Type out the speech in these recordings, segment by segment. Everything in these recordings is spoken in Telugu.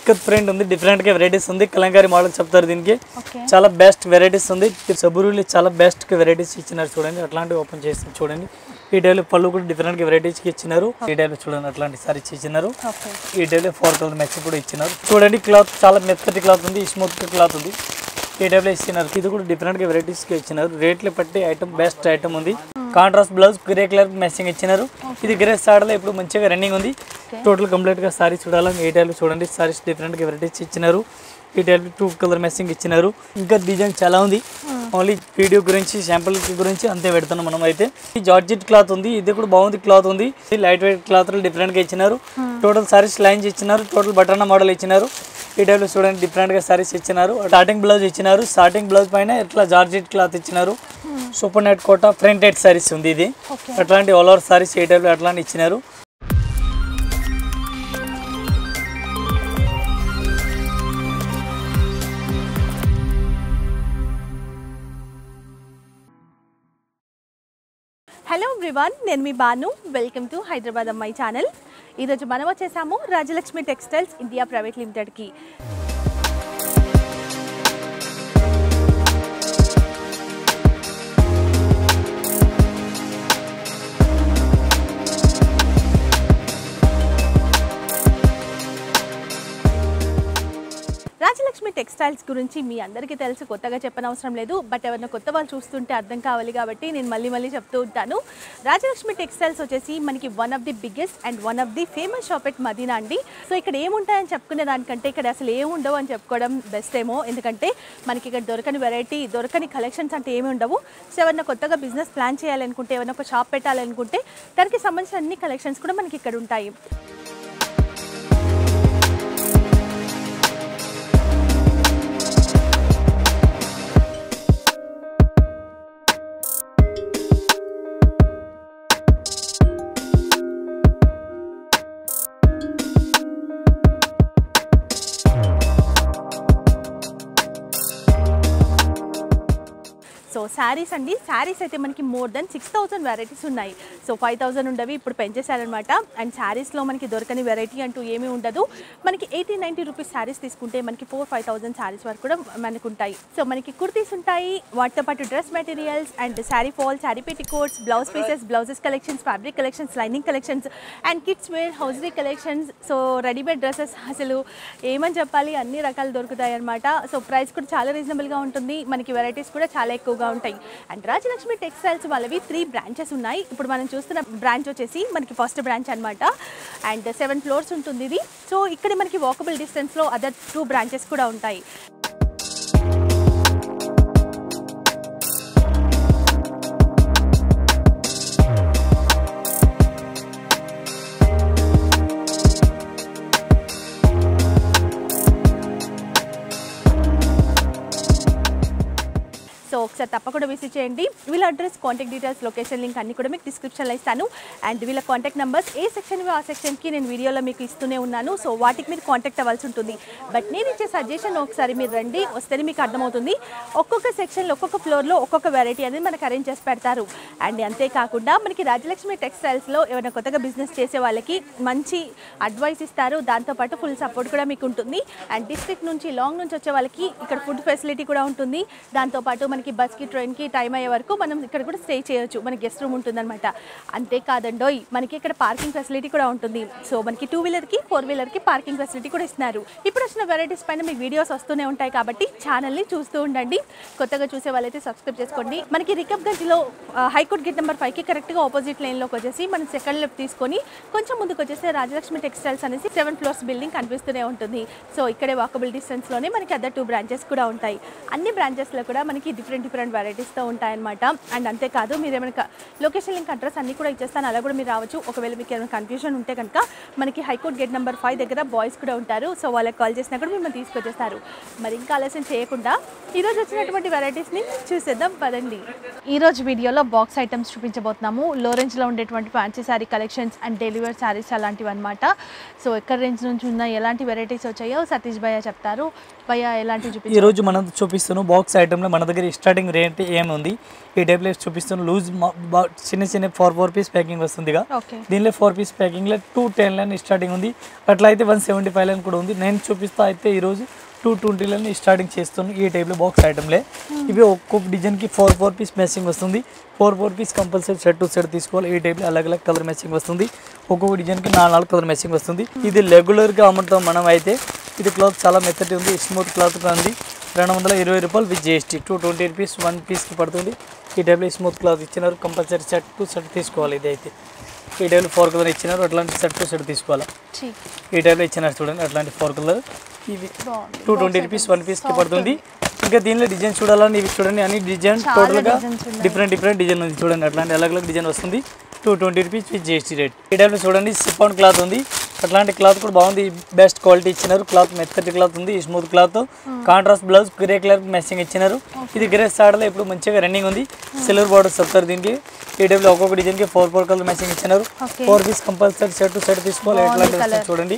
ఇక్కత్ ప్రింట్ ఉంది డిఫరెంట్ గా వెరైటీస్ ఉంది కలంకారీ మోడల్ చెప్తారు దీనికి ఓకే చాలా బెస్ట్ వెరైటీస్ ఉంది సబురులు చాలా బెస్ట్ వెరైటీస్ ఇచ్చినారు చూడండి అట్లాంటివి ఓపెన్ చేసి చూడండి ఈ టైప్ పళ్ళు కూడా డిఫరెంట్ గా వెరైటీస్ ఇచ్చినారు ఈ టైప్ చూడండి అట్లాంటి సారీస్ ఇచ్చినారు ఓకే ఈ టైప్ ఫోర్ కలర్ మ్యాచ్ కూడా ఇచ్చినారు చూడండి క్లాత్ చాలా మెత్తటి క్లాత్ ఉంది స్మూత్ క్లాత్ ఉంది ఈ టైప్ లో ఇచ్చినారు ఇది కూడా డిఫరెంట్ గా వెరైటీస్ గా ఇచ్చినారు రేట్లు పట్టి ఐటమ్ బెస్ట్ ఐటమ్ ఉంది contrast blouse grey colour matching ఇచ్చినారు ఇది గ్రే సాడలో ఇప్పుడు మంచిగా రన్నింగ్ ఉంది టోటల్ కంప్లీట్ గా సారీ చూడాలని ఈ టైప్ చూడండి సారీస్ డిఫరెంట్ గా వెరైటీస్ ఇచ్చినారు ఈ టైప్ టూ కలర్ మ్యాచింగ్ ఇచ్చినారు ఇంకా డిజైన్ చాలా ఉంది ఓన్లీ వీడియో గురించి శాంపుల్ గురించి అంతే పెడుతున్నాం మనం అయితే ఈ జార్జెట్ క్లాత్ ఉంది ఇది కూడా బాగుంది క్లాత్ ఉంది ఇది లైట్ వెయిట్ క్లాత్ డిఫరెంట్ గా ఇచ్చినారు టోటల్ సారీస్ లైన్స్ ఇచ్చినారు టోటల్ బటన్ మోడల్ ఇచ్చినారు ఈ టైప్లో చూడండి డిఫరెంట్ గా సారీస్ ఇచ్చినారు స్టార్టింగ్ బ్లౌజ్ ఇచ్చినారు స్టార్టింగ్ బ్లౌజ్ పైన ఇట్లా జార్జెట్ క్లాత్ ఇచ్చినారు super net Kota printed saris ఉంది ఇది ఓకే అట్లాంటి ఆల్ ఓవర్ సారీస్ ఈ టైప్లో అట్లాంటి ఇచ్చినారు హలో ఎవ్రీవన్ నేను మీ బాను వెల్కమ్ టు హైదరాబాద్ అమ్మాయి ఛానల్ ఈరోజు మనం వచ్చేసాము రాజలక్ష్మి టెక్స్టైల్స్ ఇండియా ప్రైవేట్ లిమిటెడ్కి రాజలక్ష్మి టెక్స్టైల్స్ గురించి మీ అందరికీ తెలుసు కొత్తగా చెప్పనవసరం లేదు బట్ ఎవరైనా కొత్త వాళ్ళు చూస్తుంటే అర్థం కావాలి కాబట్టి నేను మళ్ళీ మళ్ళీ చెప్తూ ఉంటాను రాజలక్ష్మి టెక్స్టైల్స్ వచ్చేసి మనకి one of the biggest and one of the famous shop at Madina అండి సో ఇక్కడ ఏముంటాయని చెప్పుకునే దానికంటే ఇక్కడ అసలు ఏమి ఉండవు అని చెప్పుకోవడం బెస్ట్ ఏమో ఎందుకంటే మనకి ఇక్కడ దొరకని వెరైటీ దొరకని కలెక్షన్స్ అంటే ఏమి ఉండవు సో ఎవరైనా కొత్తగా బిజినెస్ ప్లాన్ చేయాలనుకుంటే ఏమైనా ఒక షాప్ పెట్టాలనుకుంటే దానికి సంబంధించిన అన్ని కలెక్షన్స్ కూడా మనకి ఇక్కడ ఉంటాయి సో శారీస్ అండి శారీస్ అయితే మనకి more than six thousand varieties ఉన్నాయి సో ఫైవ్ థౌసండ్ ఉండవి ఇప్పుడు పెంచేశారనమాట అండ్ శారీస్లో మనకి దొరకని వెరైటీ అంటూ ఏమీ ఉండదు మనకి ఎయిటీ నైంటీ రూపీస్ శారీస్ తీసుకుంటే మనకి ఫోర్ ఫైవ్ థౌసండ్ శారీస్ వరకు కూడా మనకు ఉంటాయి సో మనకి కుర్తీస్ ఉంటాయి వాటితో పాటు dress materials and sari fall sari petticoats blouse pieces blouses collections fabric collections lining collections and kids wear hosiery collections so readymade dresses అసలు ఏమని చెప్పాలి అన్ని రకాలు దొరుకుతాయి అనమాట సో ప్రైస్ కూడా చాలా రీజనబుల్గా ఉంటుంది మనకి వెరైటీస్ కూడా చాలా ఎక్కువగా ఉంటాయి అండ్ రాజలక్ష్మి టెక్స్టైల్స్ వాళ్ళవి త్రీ బ్రాంచెస్ ఉన్నాయి ఇప్పుడు మనం చూస్తున్న బ్రాంచ్ వచ్చేసి మనకి ఫస్ట్ బ్రాంచ్ అనమాట అండ్ సెవెన్ ఫ్లోర్స్ ఉంటుంది ఇది సో ఇక్కడ మనకి వాకబుల్ డిస్టెన్స్లో అదర్ టూ బ్రాంచెస్ కూడా ఉంటాయి సో ఒకసారి తప్పకుండా విజిట్ చేయండి వీళ్ళ address contact details location link అన్ని కూడా మీకు డిస్క్రిప్షన్లో ఇస్తాను అండ్ వీళ్ళ కాంటాక్ట్ నెంబర్స్ ఏ సెక్షన్ ఆ సెక్షన్కి నేను వీడియోలో మీకు ఇస్తూనే ఉన్నాను సో వాటికి మీరు కాంటాక్ట్ అవ్వాల్సి ఉంటుంది బట్ నేను ఇచ్చే సజెషన్ ఒకసారి మీరు రండి వస్తేనే మీకు అర్థమవుతుంది ఒక్కొక్క సెక్షన్లో ఒక్కొక్క ఫ్లోర్లో ఒక్కొక్క వెరైటీ అనేది మనకు అరేంజ్ చేసి పెడతారు అండ్ అంతేకాకుండా మనకి రాజలక్ష్మి టెక్స్టైల్స్లో ఏమైనా కొత్తగా బిజినెస్ చేసే వాళ్ళకి మంచి అడ్వైస్ ఇస్తారు దాంతోపాటు ఫుల్ సపోర్ట్ కూడా మీకు ఉంటుంది అండ్ డిస్ట్రిక్ట్ నుంచి లాంగ్ నుంచి వచ్చే వాళ్ళకి ఇక్కడ ఫుడ్ ఫెసిలిటీ కూడా ఉంటుంది దాంతోపాటు మనకి బస్కి ట్రైన్కి టైం అయ్యే వరకు మనం ఇక్కడ కూడా స్టే చేయొచ్చు మనకి గెస్ట్ రూమ్ ఉంటుందన్నమాట అంతేకాదండోయ్ మనకి ఇక్కడ పార్కింగ్ ఫెసిలిటీ కూడా ఉంటుంది సో మనకి టూ వీలర్కి ఫోర్ వీలర్కి పార్కింగ్ ఫెసిలిటీ కూడా ఇస్తున్నారు ఇప్పుడు వచ్చిన వెరైటీస్ పైన మీకు వీడియోస్ వస్తూనే ఉంటాయి కాబట్టి ఛానల్ని చూస్తూ ఉండండి కొత్తగా చూసే వాళ్ళైతే సబ్స్క్రైబ్ చేసుకోండి మనకి రికబ్గంజ్లో హైకోర్ట్ గేట్ నెంబర్ ఫైవ్కి కరెక్ట్గా ఆపోజిట్ లైన్లోకి వచ్చేసి మనం సెకండ్ లెఫ్ట్ తీసుకొని కొంచెం ముందుకు వచ్చేసి రాజలక్ష్మి టెక్స్టైల్స్ అనేసి సెవెన్ ఫ్లోర్స్ బిల్డింగ్ కనిపిస్తూనే ఉంటుంది సో ఇక్కడే వాకబుల్ డిస్టెన్స్లోనే మనకి అదర్ టూ బ్రాంచెస్ కూడా ఉంటాయి అన్ని బ్రాంచెస్లో కూడా మనకి డిఫరెంట్ డిఫరెంట్ వెరైటీస్తో ఉంటాయన్నమాట అండ్ అంతేకాదు మీరు ఏమైనా లొకేషన్ లింక్ అడ్రస్ అన్ని కూడా ఇచ్చేస్తాను అలా కూడా మీరు రావచ్చు ఒకవేళ మీకు ఏమైనా కన్ఫ్యూజన్ ఉంటే కనుక మనకి హైకోర్ట్ గేట్ నెంబర్ ఫైవ్ దగ్గర బాయ్స్ కూడా ఉంటారు సో వాళ్ళకి కాల్ చేసినా కూడా మిమ్మల్ని తీసుకొచ్చేస్తారు మరి ఇంకా ఆలస్యం చేయకుండా ఈరోజు వచ్చినటువంటి వెరైటీస్ని చూసేద్దాం పదండి ఈరోజు వీడియోలో బాక్స్ ఐటమ్స్ చూపించబోతున్నాము లో రేంజ్లో ఉండేటువంటి fancy sari collections and delivery saris అలాంటివి అనమాట సో ఎక్కడ రేంజ్ నుంచి ఉన్న ఎలాంటి వెరైటీస్ వచ్చాయో సతీష్ భయ్య చెప్తారు భయ్య ఎలాంటివి ఈ చూపించారు రోజు మనం చూపిస్తాను బాక్స్ ఐటమ్ లో మన దగ్గర స్టార్టింగ్ స్టార్టింగ్ రేట్ ఏముంది ఈ టైప్లో చూపిస్తున్న లూజ్ చిన్న చిన్న ఫోర్ ఫోర్ పీస్ ప్యాకింగ్ వస్తుందిగా ఓకే దీనిలో ఫోర్ పీస్ ప్యాకింగ్లో టూ టెన్ లైన్ స్టార్టింగ్ ఉంది అట్లా అయితే వన్ సెవెంటీ ఫైవ్ లైన్ కూడా ఉంది నేను చూపిస్తా అయితే ఈరోజు టూ ట్వంటీ లైన్ స్టార్టింగ్ చేస్తున్నాను ఈ టైప్లో బాక్స్ ఐటమ్లే ఇవి ఒక్కొక్క డిజైన్కి ఫోర్ ఫోర్ పీస్ మ్యాచింగ్ వస్తుంది four four piece compulsory set to set తీసుకోవాలి ఈ టైప్లో అలగ్ అలగ్ కలర్ మ్యాచింగ్ వస్తుంది ఒక్కొక్క డిజైన్కి నాలుగు నాలుగు కలర్ మ్యాచింగ్ వస్తుంది ఇది రెగ్యులర్గా అమ్ముతాం మనం అయితే ఇది క్లాత్ చాలా మెత్తటి ఉంది స్మూత్ క్లాత్ ఉంది రెండు వందల ఇరవై రూపాయలు with GST two twenty rupees one పీస్కి పడుతుంది ఈ టైప్లో స్మూత్ క్లాత్ ఇచ్చినారు కంపల్సరీ సెట్ టు సెట్ తీసుకోవాలి ఇది అయితే ఈ టైప్లో ఫోర్ కలర్ ఇచ్చినారు అట్లాంటి సెట్ టు సెట్ తీసుకోవాలి చీక్ ఈ టైప్లో ఇచ్చినారు చూడండి అట్లాంటి ఫోర్ కలర్ ఇవి బాగుంది టూ ట్వంటీ రూపీస్ వన్ పీస్కి పడుతుంది ఇంకా దీనిలో డిజైన్ చూడాలని ఇవి చూడండి అన్ని డిజైన్ టోటల్గా designs ఉన్నాయి. డిఫరెంట్ డిఫరెంట్ డిజైన్ ఉంది చూడండి అట్లాంటి అలగ్ అలగ్ డిజైన్ వస్తుంది two twenty rupees with GST rate ఈ టైప్లో చూడండి సిఫాన్ క్లాత్ ఉంది అట్లాంటి క్లాత్ కూడా బాగుంది బెస్ట్ క్వాలిటీ ఇచ్చినారు క్లాత్ మెత్తటి క్లాత్ ఉంది smooth cloth contrast blouse grey colour matching ఇచ్చినారు ఇది గ్రే స్టార్ట్లో ఇప్పుడు మంచిగా రన్నింగ్ ఉంది సిల్వర్ బార్డర్ చెప్తారు దీనికి ఈ టైప్లో ఒక్కొక్క డిజైన్కి ఫోర్ ఫోర్ కలర్ మ్యాచింగ్ ఇచ్చినారు Okay. Four piece compulsory set to set తీసుకోవాలి ఎట్లాంటి వస్తుంది చూడండి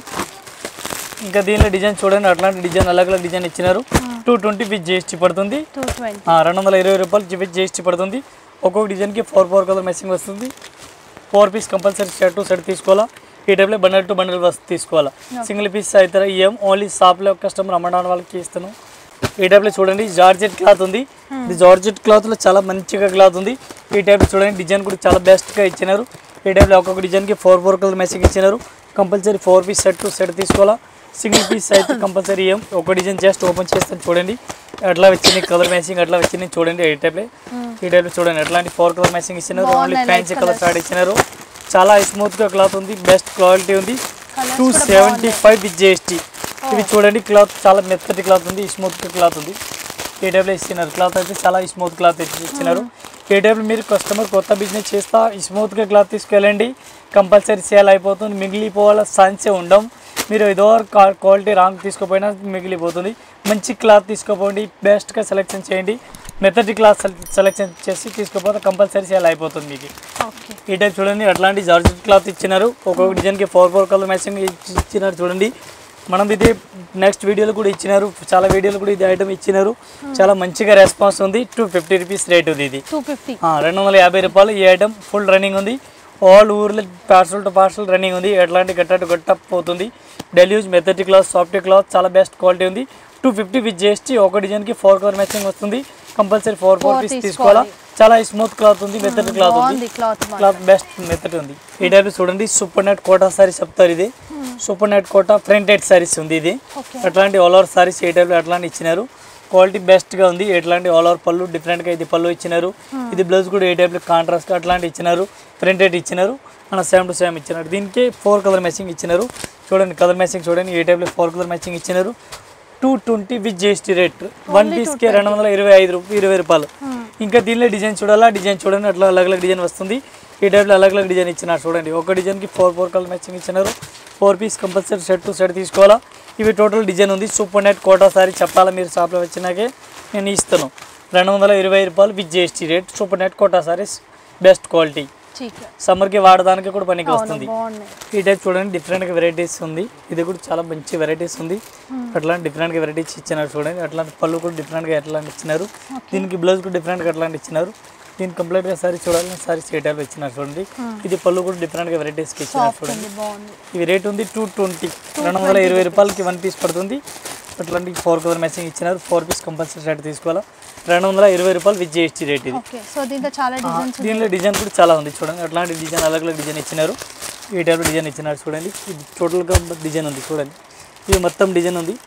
ఇంకా దీనిలో డిజైన్ చూడండి అట్లాంటి డిజైన్ అలగ్ అలగ్ డిజైన్ ఇచ్చినారు టూ ట్వంటీ విత్ జిఎస్టీ పడుతుంది టూ ట్వంటీ ఆ, రెండు వందల ఇరవై రూపాయలు విత్ జిఎస్టీ పడుతుంది ఒక్కొక్క డిజైన్కి ఫోర్ ఫోర్ కలర్ మ్యాచింగ్ వస్తుంది four piece compulsory shirt to shirt తీసుకోవాలా ఈ టైప్లో బండల్ టు బండల్ వస్తు తీసుకోవాలా సింగిల్ పీస్ అయితే ఏం ఓన్లీ షాప్లో కస్టమర్ అమ్మడానికి వాళ్ళకి ఇస్తాను ఈ టైప్లో చూడండి జార్జెట్ క్లాత్ ఉంది ఇది జార్జెట్ క్లాత్లో చాలా మంచిగా క్లాత్ ఉంది ఈ టైప్ చూడండి డిజైన్ కూడా చాలా బెస్ట్గా ఇచ్చినారు ఈ టైప్లో ఒక్కొక్క డిజైన్కి ఫోర్ ఫోర్ కలర్ మ్యాచింగ్ ఇచ్చినారు compulsory four piece set to set తీసుకోవాలా సింగిల్ పీస్ అయితే కంపల్సరీ ఏం ఒక డిజైన్ జస్ట్ ఓపెన్ చేస్తాను చూడండి అట్లా వచ్చింది కలర్ మ్యాచింగ్ అట్లా వచ్చింది చూడండి ఈ టైప్లో ఈ టైప్లో చూడండి అట్లాంటి ఫోర్ కలర్ మ్యాచింగ్ ఇచ్చినారు ఓన్లీ ఫ్యాన్సీ కలర్ స్టార్ట్ ఇచ్చినారు చాలా స్మూత్గా క్లాత్ ఉంది బెస్ట్ క్వాలిటీ ఉంది two seventy five with GST ఇవి చూడండి క్లాత్ చాలా మెత్తటి క్లాత్ ఉంది స్మూత్ క్లాత్ ఉంది ఈ టైప్లో ఇచ్చినారు క్లాత్ అయితే చాలా స్మూత్ క్లాత్ ఇచ్చినారు ఈ టైప్లో మీరు కస్టమర్ కొత్త బిజినెస్ చేస్తా స్మూత్గా క్లాత్ తీసుకెళ్ళండి కంపల్సరీ సేల్ అయిపోతుంది మిగిలిపోవాల ఛాన్సే ఉండం మీరు ఏదో క్వాలిటీ రాంగ్ తీసుకోపోయినా మిగిలిపోతుంది మంచి క్లాత్ తీసుకోపోండి బెస్ట్గా సెలెక్షన్ చేయండి మెథడ్ క్లాత్ సెలెక్షన్ చేసి తీసుకోపోతే కంపల్సరీ సేల్ అయిపోతుంది మీకు ఓకే ఈ టైప్ చూడండి అట్లాంటి జార్జెట్ క్లాత్ ఇచ్చినారు ఒక్కొక్క డిజైన్కి ఫోర్ ఫోర్ కలర్ మ్యాచింగ్ ఇచ్చినారు చూడండి మనం ఇది నెక్స్ట్ వీడియోలో కూడా ఇచ్చినారు చాలా వీడియోలు కూడా ఇది ఐటమ్ ఇచ్చినారు చాలా మంచిగా రెస్పాన్స్ ఉంది టూ ఫిఫ్టీ రూపీస్ రేట్ ఉంది ఇది టూ ఫిఫ్టీ ఆ, రెండు వందల యాభై రూపాయలు ఈ ఐటమ్ ఫుల్ రన్నింగ్ ఉంది ఆల్ ఊర్లో పార్సల్ టు పార్సల్ రన్నింగ్ ఉంది ఎట్లాంటి గట్టట్టు గట్ట పోతుంది డెల్ use method cloth soft cloth చాలా బెస్ట్ క్వాలిటీ ఉంది టూ ఫిఫ్టీ విత్ జిఎస్టీ ఒక డిజైన్కి ఫోర్ కలర్ మ్యాచింగ్ వస్తుంది compulsory four four Four piece తీసుకోవాలి. తీసుకోవాలా చాలా స్మూత్ క్లాత్ ఉంది మెథడ్ క్లాత్ ఉంది బాగుంది క్లాత్ క్లాత్ బెస్ట్ మెథడ్ ఉంది ఈ టైప్ చూడండి సూపర్ నెట్ కోటా సారీస్ చెప్తారు ఇది super net Kota printed saris ఉంది ఇది ఓకే అట్లాంటి ఆల్ ఓవర్ సారీస్ ఏ టైప్లో అట్లాంటి ఇచ్చినారు క్వాలిటీ బెస్ట్గా ఉంది ఎట్లాంటి ఆల్ ఓవర్ పళ్ళు డిఫరెంట్గా ఇది పళ్ళు ఇచ్చినారు ఇది బ్లౌజ్ కూడా ఏ టైప్లో కాంట్రాస్ట్ అట్లాంటి ఇచ్చినారు ప్రింటెడ్ ఇచ్చినారు మన సేమ్ టు సేమ్ ఇచ్చినారు దీనికి ఫోర్ కలర్ మ్యాచింగ్ ఇచ్చినారు చూడండి కలర్ మ్యాచింగ్ చూడండి ఏ టైప్లో ఫోర్ కలర్ మ్యాచింగ్ ఇచ్చినారు two twenty with GST rate one పీస్కి రెండు వందల ఇరవై ఐదు రూపాయలు ఇరవై రూపాయలు ఇంకా దీనిలో డిజైన్ చూడాలా డిజైన్ చూడండి అట్లా అలగ్ అలగ్ డిజైన్ వస్తుంది ఈ టైప్లో అలగ్ అలగ్ డిజైన్ ఇచ్చినారు చూడండి ఒక డిజైన్కి ఫోర్ ఫోర్ కలర్ మ్యాచింగ్ ఇచ్చినారు four piece compulsory set to set తీసుకోవాలా ఇవి టోటల్ డిజైన్ ఉంది సూపర్ నెట్ కోటా సారీ చెప్పాలా మీరు షాప్లో వచ్చినాకే నేను ఇస్తాను రెండు వందల ఇరవై రూపాయలు with GST rate super net Kota saris best quality చీక్ సమ్మర్కి వాడడానికి కూడా పనికి అవును వస్తుంది బాగున్నాయి ఈ టైప్ చూడండి డిఫరెంట్గా వెరైటీస్ ఉంది ఇది కూడా చాలా మంచి వెరైటీస్ ఉంది అట్లాంటి డిఫరెంట్గా వెరైటీస్ ఇచ్చినారు చూడండి అట్లాంటి పళ్ళు కూడా డిఫరెంట్గా ఎట్లాంటి ఇచ్చినారు దీనికి బ్లౌజ్ కూడా డిఫరెంట్గా అట్లాంటి ఇచ్చినారు దీన్ని కంప్లీట్గా సారీ చూడాలని సారీ ఏ టైప్ ఇచ్చినారు చూడండి ఇది పళ్ళు కూడా డిఫరెంట్గా వెరైటీస్కి ఇచ్చినారు చూడండి ఉంది బాగుంది ఇవి రేట్ ఉంది టూ ట్వంటీ రెండు వందల ఇరవై రూపాయలకి వన్ పీస్ పడుతుంది అట్లాంటి ఫోర్ కలర్ మ్యాచింగ్ ఇచ్చినారు ఫోర్ పీస్ కంపల్సరీ రేట్ తీసుకోవాలా రెండు వందల ఇరవై రూపాయలు విత్ జిఎస్టీ రేట్ ఇది ఓకే సో దీంట్లో చాలా డిజైన్స్ దీనిలో డిజైన్ కూడా చాలా ఉంది చూడండి అట్లాంటి డిజైన్ అలగ్ అలగ్ డిజైన్ ఇచ్చినారు ఈ టైప్ డిజైన్ ఇచ్చినారు చూడండి ఇది టోటల్గా డిజైన్ ఉంది చూడండి ఇది మొత్తం డిజైన్ ఉంది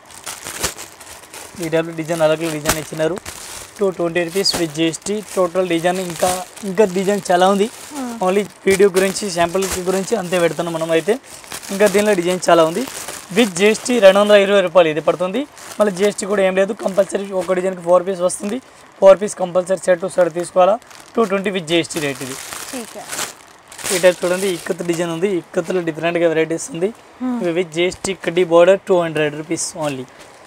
ఈ టైప్ డిజైన్ అలగ్ అలగ్ డిజైన్ ఇచ్చినారు two twenty rupees with GST total design ఇంకా ఇంకా డిజైన్ చాలా ఉంది ఓన్లీ వీడియో గురించి శాంపుల్ గురించి అంతే పెడుతున్నాం మనం అయితే ఇంకా దీనిలో డిజైన్ చాలా ఉంది విత్ జిఎస్టీ రెండు వందల ఇరవై రూపాయలు ఇది పడుతుంది మళ్ళీ జిఎస్టీ కూడా ఏం లేదు కంపల్సరీ ఒక డిజైన్కి ఫోర్ పీస్ వస్తుంది four piece compulsory set to set తీసుకోవాలా two twenty with GST rate ఇది చీక్ ఈ టైప్ చూడండి ఇక్కత్ డిజైన్ ఉంది ఇక్కత్లో డిఫరెంట్గా వెరైటీస్ ఉంది ఇవి విత్ జిఎస్టీ కడ్డీ border two hundred rupees only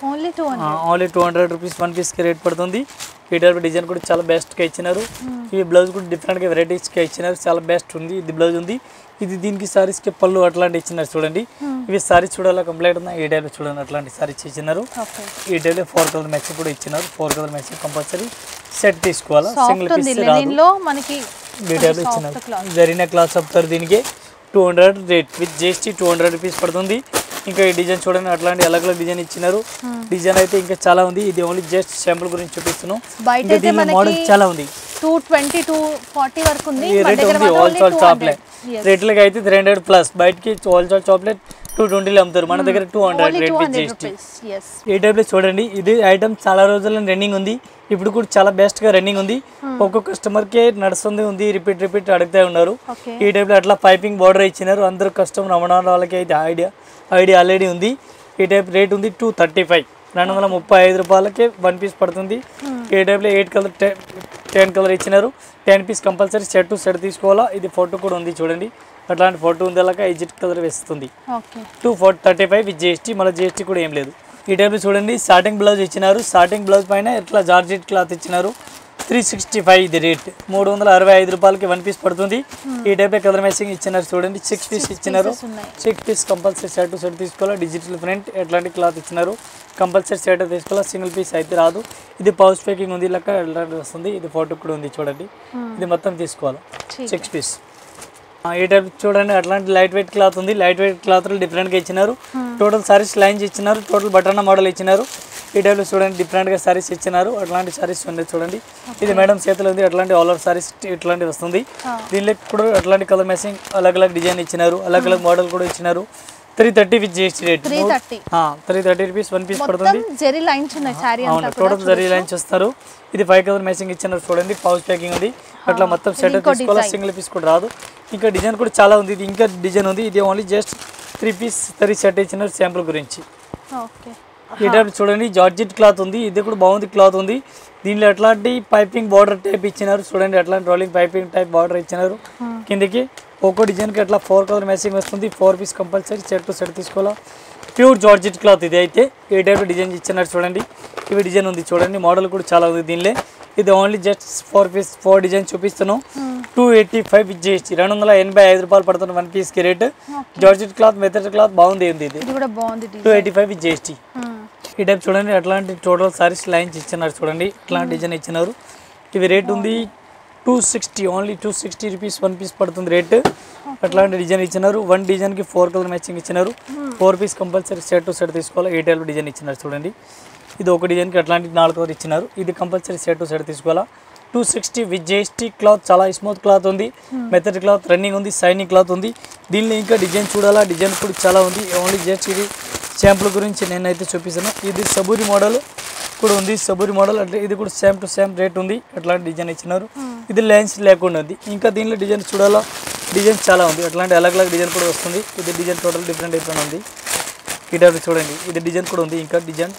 only two hundred only two hundred rupees one పీస్కి రేట్ పడుతుంది ఈ టైప్ డిజైన్ కూడా చాలా బెస్ట్గా ఇచ్చినారు ఈ బ్లౌజ్ కూడా డిఫరెంట్గా వెరైటీస్గా ఇచ్చినారు చాలా బెస్ట్ ఉంది ఇది బ్లౌజ్ ఉంది ఇది దీనికి సారీస్కి పళ్ళు అట్లాంటి ఇచ్చినారు చూడండి ఇవి సారీస్ చూడాలా కంప్లీట్ ఉన్నాయి ఈ టైప్ చూడండి అట్లాంటి సారీస్ ఇచ్చినారు ఓకే ఈ టైప్లో ఫోర్ కలర్ మ్యాచింగ్ కూడా ఇచ్చినారు four colour matching compulsory set తీసుకోవాలా సింగిల్ సాఫ్ట్ ఉంది పీస్ రాదు లెనిన్ లో మనకి ఈ టైప్లో ఇచ్చినారు జరిగిన క్లాస్ చెప్తారు దీనికి two hundred rate with GST two hundred rupees పడుతుంది ఇంకా ఈ డిజైన్ చూడండి అట్లాంటి అలగ్ అలగ్ డిజైన్ ఇచ్చినారు డిజైన్ అయితే ఇంకా చాలా ఉంది ఇది ఓన్లీ జస్ట్ శాంపుల్ గురించి చూపిస్తున్నాం బయట ఇంకా అయితే దీనిలో మోడల్ మనకి చాలా ఉంది టూ ట్వంటీ టూ ఫార్టీ వరకు ఉంది ఈ మన రేట్ దగ్గర ఉంది మాత్రం హోల్ only చాల్ 200. Chocolate Yes. రేట్లకి అయితే త్రీ హండ్రెడ్ ప్లస్ బయటకి హోల్ చాల్ చాక్లెట్ టూ ట్వంటీలో అమ్ముతారు మన దగ్గర two hundred Only rate with 200 GST rupees. Yes. ఈ టైప్లో చూడండి ఇది ఐటమ్ చాలా రోజుల రన్నింగ్ ఉంది ఇప్పుడు కూడా చాలా బెస్ట్గా రన్నింగ్ ఉంది ఒక్కొక్క కస్టమర్కే నడుస్తుంది ఉంది రిపీట్ రిపీట్ అడుగుతూ ఉన్నారు Okay. ఈ టైప్లో అట్లా పైపింగ్ బార్డర్ ఇచ్చినారు అందరు కస్టమర్ అమ్మడం వాళ్ళకి అయితే ఐడియా ఐడియా ఆల్రెడీ ఉంది ఈ టైప్ రేట్ ఉంది టూ థర్టీ ఫైవ్ రెండు వందల ముప్పై ఐదు రూపాయలకే వన్ పీస్ పడుతుంది ఈ టైప్లో ఎయిట్ కలర్ టెన్ కలర్ ఇచ్చినారు ten piece compulsory set to set తీసుకోవాలా ఇది ఫోటో కూడా ఉంది చూడండి అట్లాంటి ఫోటో ఉంది అలాగా ఎజిట్ కలర్ వేస్తుంది okay two four thirty five with GST మళ్ళీ జిఎస్టీ కూడా ఏం లేదు ఈ టైప్ చూడండి స్టార్టింగ్ బ్లౌజ్ ఇచ్చినారు స్టార్టింగ్ బ్లౌజ్ పైన ఇట్లా జార్జెట్ క్లాత్ ఇచ్చినారు త్రీ సిక్స్టీ ఫైవ్ ఇది రేట్ మూడు వందల అరవై ఐదు రూపాయలకి వన్ పీస్ పడుతుంది ఈ టైప్ కలర్ మ్యాచింగ్ ఇచ్చినారు చూడండి సిక్స్ పీస్ ఇచ్చినారు pieces ఉన్నాయి. Six piece compulsory set to set తీసుకోవాలి డిజిటల్ ప్రింట్ ఎట్లాంటి క్లాత్ ఇచ్చినారు కంపల్సరీ సెట్ తీసుకోవాలి సింగిల్ పీస్ అయితే రాదు ఇది పౌచ్ ప్యాకింగ్ ఉంది లెక్క ఎట్లాంటి వస్తుంది ఇది ఫోటో కూడా ఉంది చూడండి ఇది మొత్తం తీసుకోవాలి ठीक సిక్స్ పీస్ ఈ టైప్ చూడండి అట్లాంటి లైట్ వెయిట్ క్లాత్ ఉంది లైట్ వెయిట్ క్లాత్లు డిఫరెంట్గా ఇచ్చినారు టోటల్ సారీస్ లైన్స్ ఇచ్చినారు టోటల్ బటన్ మోడల్ ఇచ్చినారు ఈ టైప్లో చూడండి డిఫరెంట్గా సారీస్ ఇచ్చినారు అట్లాంటి సారీస్ ఉన్నాయి చూడండి ఇది మేడం చేతిలో ఉంది అట్లాంటి ఆల్ ఓవర్ సారీస్ ఇట్లాంటి వస్తుంది దీనిలో కూడా అట్లాంటి కలర్ మ్యాచింగ్ అలగ్ అలగ్ డిజైన్ ఇచ్చినారు అలగ్ అలగ్ మోడల్ కూడా ఇచ్చినారు three thirty with GST rate three thirty three thirty rupees one piece మొత్తం పడుతుంది జెరీ లైన్స్ ఉన్నాయి శారీ అవును అంతా కూడా టోటల్ జరీ లైన్స్ వస్తారు ఇది ఫైవ్ కలర్ మ్యాచింగ్ ఇచ్చినారు చూడండి పౌచ్ ప్యాకింగ్ ఉంది అట్లా మొత్తం సెట్ ఇంకో తీసుకోవాలి design. సింగిల్ పీస్ కూడా రాదు ఇంకా డిజైన్ కూడా చాలా ఉంది ఇది ఇంకా డిజైన్ ఉంది ఇది only just three piece three set ఇచ్చినారు శాంపుల్ గురించి ఓకే ఈ టైప్ చూడండి జార్జెట్ క్లాత్ ఉంది ఇది కూడా బాగుంది క్లాత్ ఉంది దీనిలో ఎట్లాంటి పైపింగ్ బార్డర్ టైప్ ఇచ్చినారు చూడండి ఎట్లాంటి రోలింగ్ పైపింగ్ టైప్ బార్డర్ ఇచ్చినారు కిందకి ఒక్కో డిజైన్కి అట్లా ఫోర్ కలర్ మ్యాచింగ్ వస్తుంది four piece compulsory set to set తీసుకోవాలా ప్యూర్ జార్జెట్ క్లాత్ ఇది అయితే ఈ టైప్ డిజైన్ ఇచ్చినారు చూడండి ఇవి డిజైన్ ఉంది చూడండి మోడల్ కూడా చాలా ఉంది దీనిలో ఇది only just four piece four design చూపిస్తున్నాం టూ ఎయిటీ ఫైవ్ జిఎస్టీ రెండు వందల ఎనభై ఐదు రూపాయలు పడుతుంది వన్ పీస్కి rate georgette cloth method cloth బాగుంది ఉంది ఇది ఇది కూడా బాగుంది two design eighty five GST ఈ టైప్ చూడండి అట్లాంటి టోటల్ సారీస్ లైన్స్ ఇచ్చినారు చూడండి ఇట్లాంటి డిజైన్ ఇచ్చినారు ఇవి రేట్ ఉంది two sixty only two sixty rupees one piece పడుతుంది రేట్ అట్లాంటి డిజైన్ ఇచ్చినారు వన్ డిజైన్కి ఫోర్ కలర్ మ్యాచింగ్ ఇచ్చినారు four piece compulsory set to set తీసుకోవాలి ఏ టైప్ డిజైన్ ఇచ్చినారు చూడండి ఇది ఒక డిజైన్కి అట్లాంటి నాలుగు కలర్ ఇచ్చినారు ఇది కంపల్సరీ సెట్ టు సెట్ తీసుకోవాలా two sixty with GST cloth చాలా స్మూత్ క్లాత్ ఉంది మెథడ్ క్లాత్ రన్నింగ్ ఉంది షైనింగ్ క్లాత్ ఉంది దీనిలో ఇంకా డిజైన్ చూడాలా డిజైన్ కూడా చాలా ఉంది ఓన్లీ జస్ట్ ఇది శాంపుల్ గురించి నేనైతే చూపిస్తాను ఇది సబూరి మోడల్ కూడా ఉంది సబూరి మోడల్ అంటే ఇది కూడా సేమ్ టు సేమ్ రేట్ ఉంది అట్లాంటి డిజైన్ ఇచ్చినారు ఇది లైన్స్ లేకుండా ఉంది ఇంకా దీనిలో డిజైన్ చూడాలా డిజైన్ చాలా ఉంది అట్లాంటి అలగ్ అలగ్ డిజైన్ కూడా వస్తుంది ఇది డిజైన్ టోటల్ డిఫరెంట్ డిఫరెంట్ ఉంది ఈ టైప్ చూడండి ఇది డిజైన్ కూడా ఉంది ఇంకా డిజైన్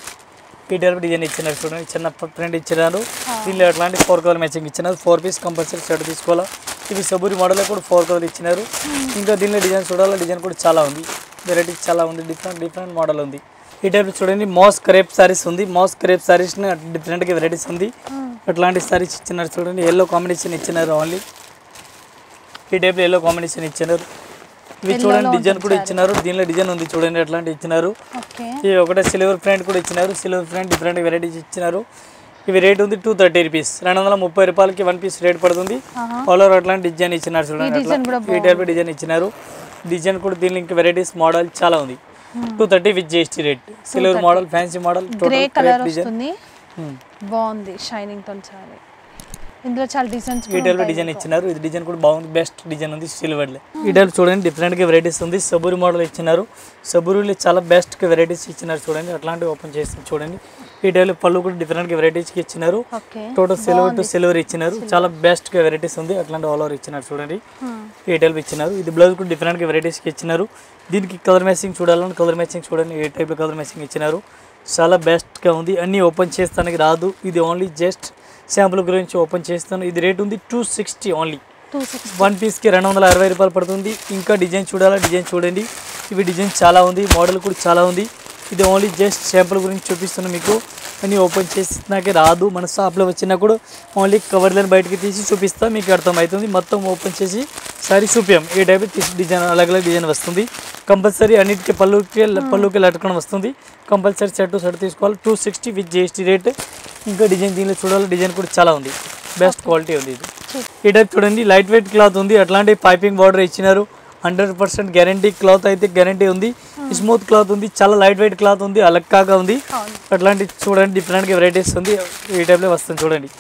ఈ టైప్ డిజైన్ ఇచ్చినారు చూడండి చిన్న ప్రింట్ ఇచ్చినారు దీనిలో అట్లాంటి ఫోర్ కలర్ మ్యాచింగ్ ఇచ్చినారు ఫోర్ పీస్ కంపల్సరీ షర్ట్ తీసుకోవాలా ఇవి సబూరి మోడల్ కూడా ఫోర్ కలర్ ఇచ్చినారు ఇంకా దీనిలో డిజైన్ చూడాలా డిజైన్ కూడా చాలా ఉంది వెరైటీస్ చాలా ఉంది డిఫరెంట్ డిఫరెంట్ మోడల్ ఉంది ఈ టైప్ చూడండి మాస్ క్రేప్ సారీస్ ఉంది మాస్ క్రేప్ సారీస్ డిఫరెంట్గా వెరైటీస్ ఉంది అట్లాంటి సారీస్ ఇచ్చినారు చూడండి ఎల్లో కాంబినేషన్ ఇచ్చినారు ఓన్లీ ఈ టైప్లో ఎల్లో కాంబినేషన్ ఇచ్చినారు ఇవి చూడండి డిజైన్ కూడా ఇచ్చినారు దీనిలో డిజైన్ ఉంది చూడండి అట్లాంటి ఇచ్చినారు ఓకే ఇది ఒకటే సిల్వర్ ఫ్రంట్ కూడా ఇచ్చినారు సిల్వర్ ఫ్రంట్ డిఫరెంట్ వెరైటీస్ ఇచ్చినారు ఇవి రేట్ ఉంది టూ థర్టీ రూపీస్ రెండు వందల ముప్పై రూపాయలకి వన్ పీస్ రేట్ పడుతుంది ఆల్ ఓవర్ అట్లాంటి డిజైన్ ఇచ్చినారు చూడండి design కూడా అట్లా ఈ టైప్ డిజైన్ ఇచ్చినారు డిజైన్ కూడా దీనిలో ఇంకా వెరైటీస్ మోడల్ చాలా ఉంది two thirty with GST rate silver model fancy model grey total colour design వస్తుంది బాగుంది షైనింగ్ తో చాలా ఇందులో చాలా డిజైన్స్ ఈ టైప్ డిజైన్ ఇచ్చినారు ఇది డిజైన్ కూడా బాగుంది బెస్ట్ డిజైన్ ఉంది సిల్వర్ ఈ టైప్ చూడండి డిఫరెంట్ గా వెరైటీస్ ఉంది సబూరి మోడల్ ఇచ్చినారు సబూరిలో చాలా బెస్ట్ గా వెరైటీస్ ఇచ్చినారు చూడండి అట్లాంటివి ఓపెన్ చేసి చూడండి ఈ టైప్ పళ్ళు కూడా డిఫరెంట్ గా వెరైటీస్ కి ఇచ్చినారు okay total silver to silver ఇచ్చినారు చాలా బెస్ట్ గా వెరైటీస్ ఉంది అట్లాంటి ఆల్ ఓవర్ ఇచ్చినారు చూడండి ఈ టైప్ ఇచ్చినారు ఇది బ్లౌజ్ కూడా డిఫరెంట్ గా వెరైటీస్ కి ఇచ్చినారు దీనికి కలర్ మ్యాచింగ్ చూడాలని కలర్ మ్యాచింగ్ చూడండి ఏ టైప్ కలర్ మ్యాచింగ్ ఇచ్చినారు చాలా best గా ఉంది అన్నీ ఓపెన్ చేస్తానికి రాదు ఇది ఓన్లీ జస్ట్ శాంపుల్ గురించి ఓపెన్ చేస్తాను ఇది రేట్ ఉంది two sixty only two six one పీస్కి రెండు వందల అరవై రూపాయలు పడుతుంది ఇంకా డిజైన్ చూడాలా డిజైన్ చూడండి ఇవి డిజైన్ చాలా ఉంది మోడల్ కూడా చాలా ఉంది ఇది ఓన్లీ జస్ట్ శాంపుల్ గురించి చూపిస్తున్నాను మీకు అని ఓపెన్ చేసి నాకే రాదు మన షాప్లో వచ్చినా కూడా ఓన్లీ కవర్లను బయటికి తీసి చూపిస్తా మీకు అర్థమవుతుంది మొత్తం ఓపెన్ చేసి సారీ చూపాం ఏ టైప్ తీసి డిజైన్ అలగ్ అలగ్ డిజైన్ వస్తుంది కంపల్సరీ అన్నిటికీ పళ్ళుకి పళ్ళుకి లటకడం వస్తుంది కంపల్సరీ సెట్ టు సెట్ తీసుకోవాలి two sixty with GST rate ఇంకా డిజైన్ దీనిలో చూడాలి డిజైన్ కూడా చాలా ఉంది బెస్ట్ క్వాలిటీ ఉంది ఇది ఈ టైప్ చూడండి లైట్ వెయిట్ క్లాత్ ఉంది అట్లాంటి పైపింగ్ బార్డర్ ఇచ్చినారు హండ్రెడ్ పర్సెంట్ గ్యారంటీ క్లాత్ అయితే గ్యారంటీ ఉంది స్మూత్ క్లాత్ ఉంది చాలా లైట్ వెయిట్ క్లాత్ ఉంది అలక్కాగా ఉంది అవును అట్లాంటి చూడండి డిఫరెంట్గా వెరైటీస్ ఉంది ఈ టైప్లో వస్తుంది చూడండి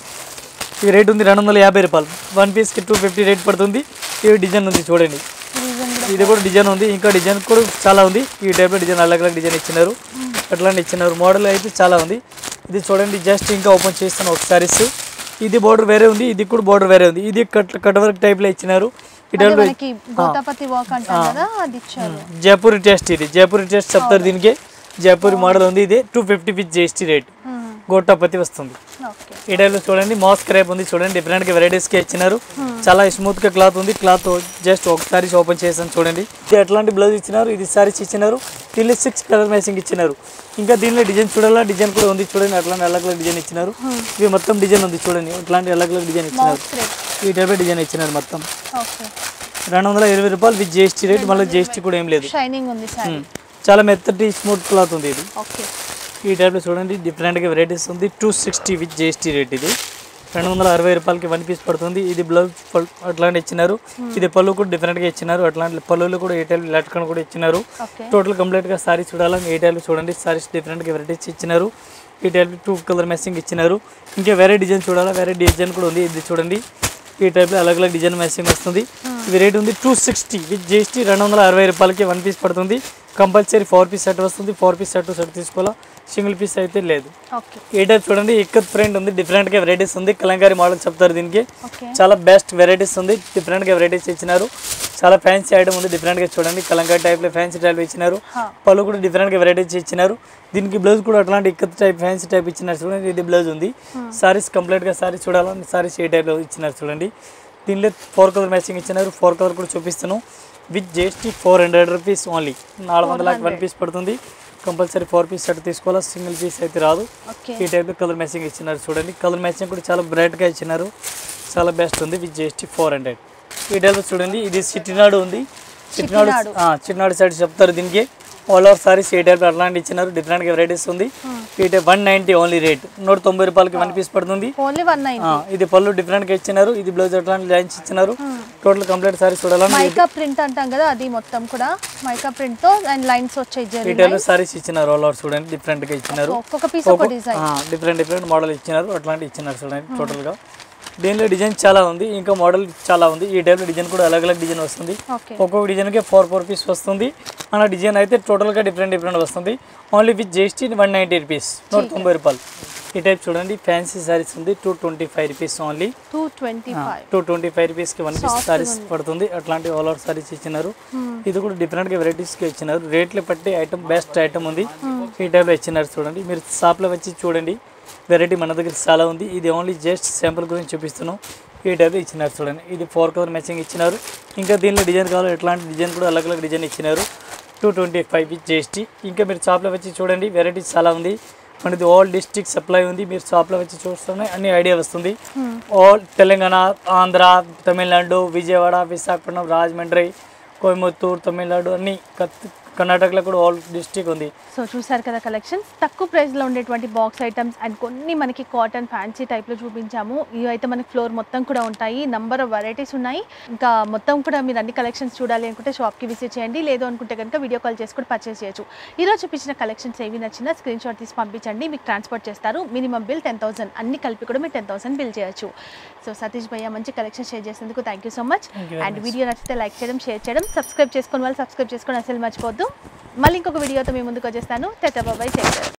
ఈ రేట్ ఉంది రెండు వందల యాభై రూపాయలు వన్ పీస్కి టూ ఫిఫ్టీ రేట్ పడుతుంది ఈ డిజైన్ ఉంది చూడండి రీజన్ ఇది కూడా డిజైన్ ఉంది ఇంకా డిజైన్ కూడా చాలా ఉంది ఈ టైప్లో డిజైన్ అలగ్ అలగ్ డిజైన్ ఇచ్చినారు అట్లాంటి ఇచ్చినారు మోడల్ అయితే చాలా ఉంది ఇది చూడండి జస్ట్ ఇంకా ఓపెన్ చేస్తాను ఒక సారీస్ ఇది బోర్డర్ వేరే ఉంది ఇది కూడా బోర్డర్ వేరే ఉంది ఇది కట్ కట్ వర్క్ టైప్లో ఇచ్చినారు ఈ అదే టైప్లో మనకి గోతాపతి వాక్ అంటాం కదా అది ఇచ్చారు జైపూరి టెస్ట్ ఇది జైపూరి టెస్ట్ చెప్తారు దీనికి జైపూరి మోడల్ ఉంది ఇది two fifty with GST rate గోటాపతి వస్తుంది ఓకే ఈ టైప్లో చూడండి మాస్ క్రేప్ ఉంది చూడండి డిఫరెంట్గా వెరైటీస్కి ఇచ్చినారు చాలా స్మూత్గా క్లాత్ ఉంది క్లాత్ జస్ట్ ఒక సారీస్ ఓపెన్ చేసాను చూడండి ఇది ఎట్లాంటి బ్లౌజ్ ఇచ్చినారు ఇది సారీస్ ఇచ్చినారు దీనిలో సిక్స్ కలర్ మ్యాచింగ్ ఇచ్చినారు ఇంకా దీనిలో డిజైన్ చూడాలా డిజైన్ కూడా ఉంది చూడండి అట్లాంటి అలగ్ అలగ్ డిజైన్ ఇచ్చినారు ఇవి మొత్తం డిజైన్ ఉంది చూడండి ఇట్లాంటి అలగ్ అలగ్ డిజైన్ ఇచ్చినారు ఈ టైప్ డిజైన్ ఇచ్చినారు మొత్తం ఓకే రెండు వందల ఇరవై రూపాయలు విత్ జిఎస్టీ రేట్ మళ్ళీ జిఎస్టీ కూడా ఏం లేదు షైనింగ్ ఉంది సారీ ఉమ్. చాలా మెత్తటి స్మూత్ క్లాత్ ఉంది ఇది ఓకే ఈ టైప్లో చూడండి డిఫరెంట్గా వెరైటీస్ ఉంది two sixty with GST rate ఇది రెండు వందల అరవై రూపాయలకి వన్ పీస్ పడుతుంది ఇది బ్లౌజ్ పల్- అట్లాంటి ఇచ్చినారు ఇది పళ్ళు కూడా డిఫరెంట్గా ఇచ్చినారు అట్లాంటి పళ్ళులు కూడా ఏ టైప్ లట్కన్ కూడా ఇచ్చినారు ఓకే టోటల్ కంప్లీట్గా సారీస్ చూడాలని ఏ టైప్లో చూడండి సారీస్ డిఫరెంట్గా వెరైటీస్ ఇచ్చినారు ఈ టైప్ టూ కలర్ మ్యాచింగ్ ఇచ్చినారు ఇంకా వేరే డిజైన్ చూడాలా వేరే డిజైన్ కూడా ఉంది ఇది చూడండి ఈ టైప్లో అలగ్ అలగ్ డిజైన్ మ్యాచింగ్ వస్తుంది ఇది రేట్ ఉంది టూ సిక్స్టీ విత్ జిఎస్టీ రెండు వందల అరవై రూపాయలకి వన్ పీస్ పడుతుంది కంపల్సరీ ఫోర్ పీస్ సెట్ వస్తుంది ఫోర్ పీస్ సెట్ సెట్ తీసుకోవాలా సింగిల్ పీస్ అయితే లేదు ఓకే ఈ టైప్ చూడండి ఇక్కత్ ప్రింట్ ఉంది డిఫరెంట్గా వెరైటీస్ ఉంది కలంకారీ మోడల్ చెప్తారు దీనికి ఓకే చాలా బెస్ట్ వెరైటీస్ ఉంది డిఫరెంట్గా వెరైటీస్ ఇచ్చినారు చాలా ఫ్యాన్సీ ఐటమ్ ఉంది డిఫరెంట్గా చూడండి కలంకారీ టైప్లో ఫ్యాన్సీ టైప్ ఇచ్చినారు హా. పళ్ళు కూడా డిఫరెంట్గా వెరైటీస్ ఇచ్చినారు దీనికి బ్లౌజ్ కూడా అట్లాంటి ఇక్కత్ టైప్ ఫ్యాన్సీ టైప్ ఇచ్చినారు చూడండి ఇది బ్లౌజ్ ఉంది సారీస్ కంప్లీట్గా సారీస్ చూడాలని సారీస్ ఏ టైప్లో ఇచ్చినారు చూడండి దీనిలో ఫోర్ కలర్ మ్యాచింగ్ ఇచ్చినారు ఫోర్ కలర్ కూడా చూపిస్తాను with GST four hundred rupees only నాలుగు వందలకి వన్ పీస్ పడుతుంది కంపల్సరీ ఫోర్ పీస్ సెట్ తీసుకోవాలా సింగిల్ పీస్ అయితే రాదు ఓకే ఈ టైప్లో కలర్ మ్యాచింగ్ ఇచ్చినారు చూడండి కలర్ మ్యాచింగ్ కూడా చాలా బ్రైట్గా ఇచ్చినారు చాలా బెస్ట్ ఉంది విత్ జిఎస్టీ ఫోర్ హండ్రెడ్ ఈ టైప్లో చూడండి ఇది చిట్టినాడు ఉంది చిట్టినాడు చిట్టినాడు. ఆ, చిట్టినాడు సైడ్ చెప్తారు దీనికి ఆల్ ఓవర్ సారీస్ ఏ టైప్ అట్లాంటి ఇచ్చినారు డిఫరెంట్గా వెరైటీస్ ఉంది ఈ type one ninety only rate నూట తొంభై రూపాయలకి వన్ పీస్ పడుతుంది ఓన్లీ వన్ నైన్ ఆ, ఇది పళ్ళు డిఫరెంట్గా ఇచ్చినారు ఇది బ్లౌజ్ అట్లాంటి లైన్స్ ఇచ్చినారు టోటల్ కంప్లీట్ సారీస్ చూడాలని మైకా ప్రింట్ అంటాం కదా అది మొత్తం కూడా మైకా ప్రింట్ తో అండ్ లైన్స్ వచ్చాయి ఈ జరీ టైప్లో సారీస్ ఇచ్చినారు ఆల్ ఓవర్ చూడండి డిఫరెంట్గా ఇచ్చినారు ఒక్కొక్క పీస్ ఒక డిజైన్ డిఫరెంట్ డిఫరెంట్ మోడల్ ఇచ్చినారు అట్లాంటి ఇచ్చినారు చూడండి టోటల్గా దీనిలో డిజైన్ చాలా ఉంది ఇంకా మోడల్ చాలా ఉంది ఈ టైప్లో డిజైన్ కూడా అలగ్ అలగ్ డిజైన్ వస్తుంది ఓకే ఒక్కొక్క డిజైన్కి ఫోర్ ఫోర్ పీస్ వస్తుంది మన డిజైన్ అయితే టోటల్గా డిఫరెంట్ డిఫరెంట్ వస్తుంది only with GST one ninety rupees నూట తొంభై రూపాయలు ఈ టైప్ చూడండి ఫ్యాన్సీ సారీస్ ఉంది two twenty five rupees only two twenty five two twenty five రూపీస్కి వన్ పీస్ సారీస్ పడుతుంది అట్లాంటి ఆల్ ఓవర్ సారీస్ ఇచ్చినారు ఇది కూడా డిఫరెంట్గా వెరైటీస్కి ఇచ్చినారు రేట్లు పట్టి ఐటమ్ బెస్ట్ ఐటమ్ ఉంది ఈ టైప్లో ఇచ్చినారు చూడండి మీరు షాప్లో వచ్చి చూడండి వెరైటీ మన దగ్గర చాలా ఉంది ఇది ఓన్లీ జస్ట్ శాంపుల్ గురించి చూపిస్తున్నాం ఈ టైప్లో ఇచ్చినారు చూడండి ఇది ఫోర్ కలర్ మ్యాచింగ్ ఇచ్చినారు ఇంకా దీనిలో డిజైన్ కావాలి ఎట్లాంటి డిజైన్ కూడా అలగ్ అలగ్ డిజైన్ ఇచ్చినారు two twenty five with GST ఇంకా మీరు షాప్లో వచ్చి చూడండి వెరైటీస్ చాలా ఉంది మనది ఆల్ డిస్ట్రిక్ట్ సప్లై ఉంది మీరు షాప్లో వచ్చి చూస్తూనే అన్ని ఐడియా వస్తుంది ఆల్ తెలంగాణ ఆంధ్ర తమిళనాడు విజయవాడ విశాఖపట్నం రాజమండ్రి కోయంబత్తూరు తమిళనాడు అన్ని కత్- కర్ణాటకలో కూడా ఆల్ డిస్ట్రిక్ట్ ఉంది సో చూసారు కదా కలెక్షన్స్ తక్కువ ప్రైస్లో ఉండేటువంటి బాక్స్ ఐటమ్స్ అండ్ కొన్ని మనకి కాటన్ ఫ్యాన్సీ టైప్లో చూపించాము ఇవి అయితే మనకి ఫ్లోర్ మొత్తం కూడా ఉంటాయి నంబర్ ఆఫ్ వెరైటీస్ ఉన్నాయి ఇంకా మొత్తం కూడా మీరు అన్ని కలెక్షన్స్ చూడాలి అనుకుంటే షాప్కి విజిట్ చేయండి లేదు అనుకుంటే కనుక వీడియో కాల్ చేసి కూడా పర్చేస్ చేయొచ్చు ఈరోజు చూపించిన కలెక్షన్స్ ఏవి నచ్చినా స్క్రీన్ షాట్ తీసి పంపించండి మీకు ట్రాన్స్పోర్ట్ చేస్తారు మినిమం బిల్ టెన్ థౌసండ్ అన్ని కలిపి కూడా మీరు టెన్ థౌసండ్ బిల్ చేయొచ్చు సో సతీష్ భయ్య మంచి కలెక్షన్ షేర్ చేసినందుకు thank you so much Thank you very and video నచ్చితే లైక్ చేయడం షేర్ చేయడం సబ్స్క్రైబ్ చేసుకుని వాళ్ళు సబ్స్క్రైబ్ చేసుకొని అసలు మర్చిపోద్దు మళ్ళీ ఇంకొక వీడియోతో మీ ముందుకు వచ్చేస్తాను టెటా బాబాయ్ చేస్తారు